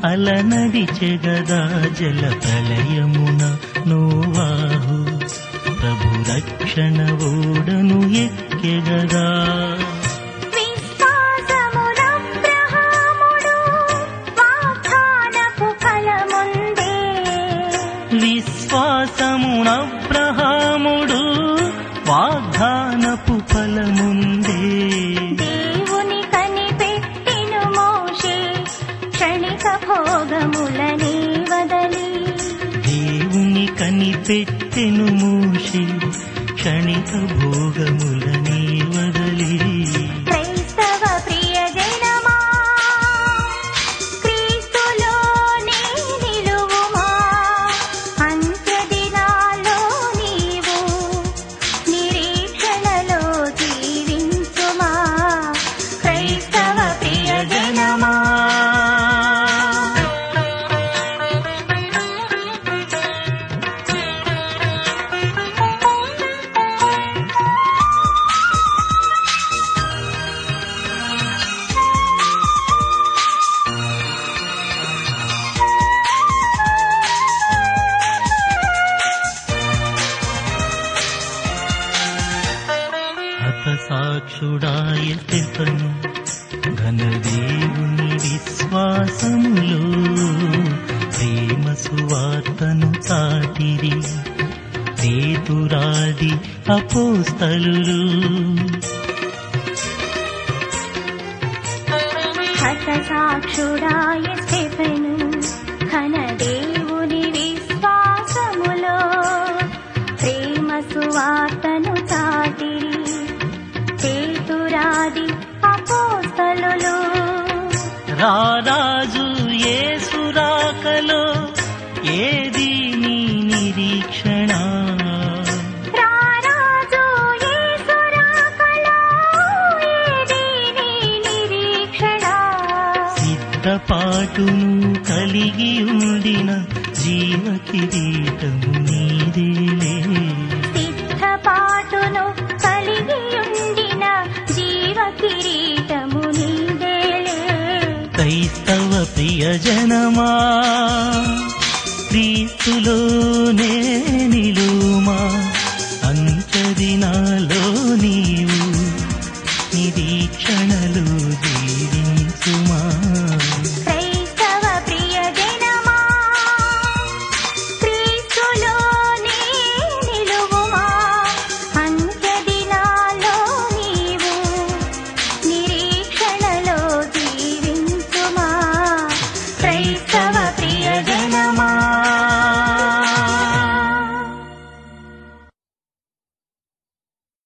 అలనడిచెగదా జల ప్రళయమున నోవాహు ప్రభు రక్షణ ఓడను ఎక్కెగదా విశ్వాసమునబ్రహాముడు వాగ్దానపు ఫలముందే విశ్వాసమునబ్రహాముడు వాగ్దానపు ఫలముందే దేవుని కనిపెట్టెను మోషే క్షణిక భోగములని వదలి దేవుని కనిపెట్టెను మూషి క్షణిక భోగములనే వదలి క్రైస్తవ ప్రియజనమా క్రీస్తులోనే నిలువుమా అంత్యదినాల్లో నీవు నిరీక్షణలో జీవించుమా క్రైస్తవ ప్రియజనమా హత సాక్షుడాయ తెపను ఘనదేవుని విశ్వాసములో ప్రేమ సువార్తను చాటిరి పేతురాది అపోస్తలులు హత సాక్షుడాయ స్టెఫెను ఘన దేవుని విశ్వాసములో ప్రేమ సువార్తను చాటిరి పేతురాది అపోస్తలులు రారాజు యేసురాకలో ఏది నీ నిరీక్షణ రారాజు యేసు రాకలో ఏది నీ నిరీక్షణ సిద్ధపాటును కలిగి ఉండిన జీవ కిరీటము నీదేలే సిద్ధపాటును కలిగి ఉండిన జీవ కిరీటము నీదేలే క్రైస్తవ ప్రియజనమా క్రీస్తులోనే నిలు